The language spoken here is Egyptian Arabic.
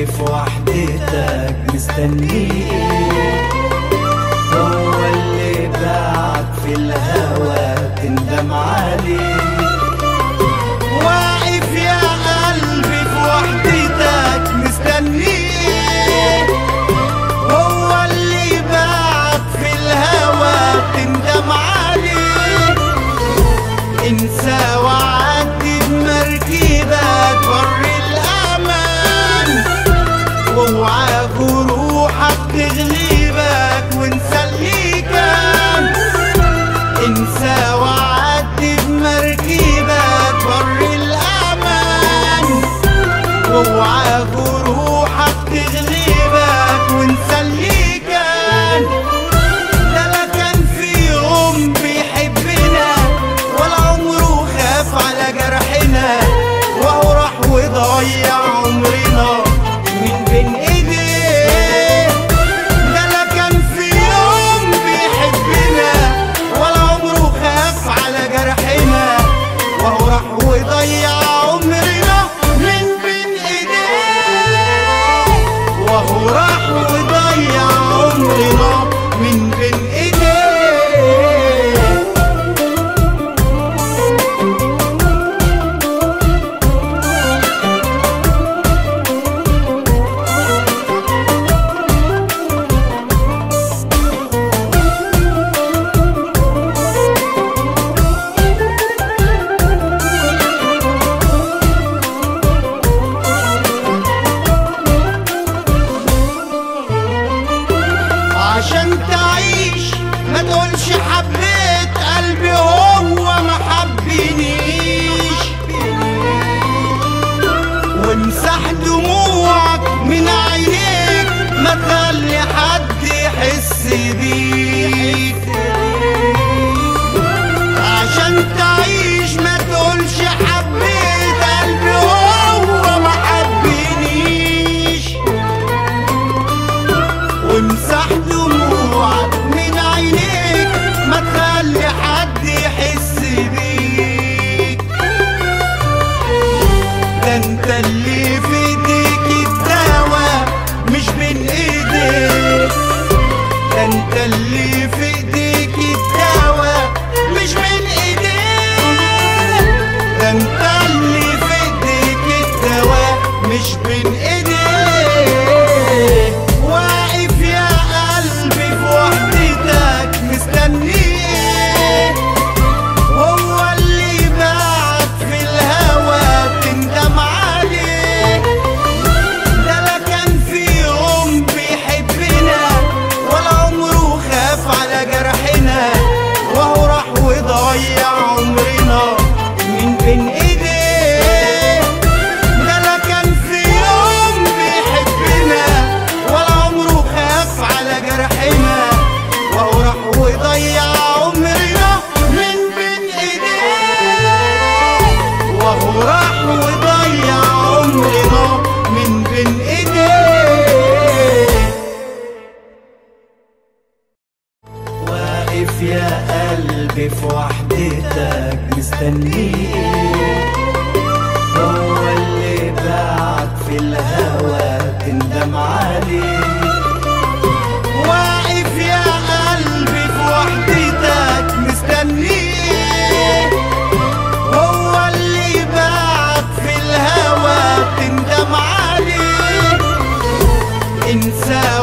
قلبي في وحدتك مستنيه هو اللي بعد في الهوى تندم عليه واقف يا قلبي في وحدتك مستنيه هو اللي بعد في الهوى تندم عليه انسى وعدي بمركبك بر الامان واوعى جروحك تغلبك وانسى اللي كان انسى وعدي بمركبك بر الامان واوعى جروحك تغلبك وانسى اللي كان لا لا كان في يوم بيحبنا ولا عمره خاف على جرحنا وهو راح وضيع عمرنا من بين ايديه ده لا كان في يوم بيحبنا ولا عمره خاف على جرحنا وهو راح وضيع عمرنا من بين ايديه وهو راح وضيع عمرنا من بين ايديه عشان تعيش ما تقولش حبيت قلبي هو ما حبنيش وامسح دموعك من عينيك ما تخلي حد يحس بيك عشان تعيش ما تقولش حبيت قلبي هو ما حبنيش وامسح دموعك من عينيك ما تخلي حد يحس بيك ده انت اللي في ايديك الدواء مش بين ايديك ده انت اللي في ايديك الدواء مش بين ايديك ده انت اللي في ايديك الدواء مش بين ايديك واقف يا قلبي في وحدتك مستنيه هو اللي بعد في الهوى تندم عليه ده لا كان في يوم بيحبنا ولا عمره خاف على جرحنا وهو راح وضيع عمرنا من بين ايديه ده لا كان في يوم بيحبنا ولا عمره خاف على جرحنا وهو راح وضيع عمرنا من بين ايديه وهو راح وضيع عمرنا من بين ايديه واقف يا قلبي في وحدتك مستنيه هو اللي بعد في الهوى تندم عليه واقف يا قلبي في وحدتك مستنيه هو اللي بعد في الهوى تندم عليه انسى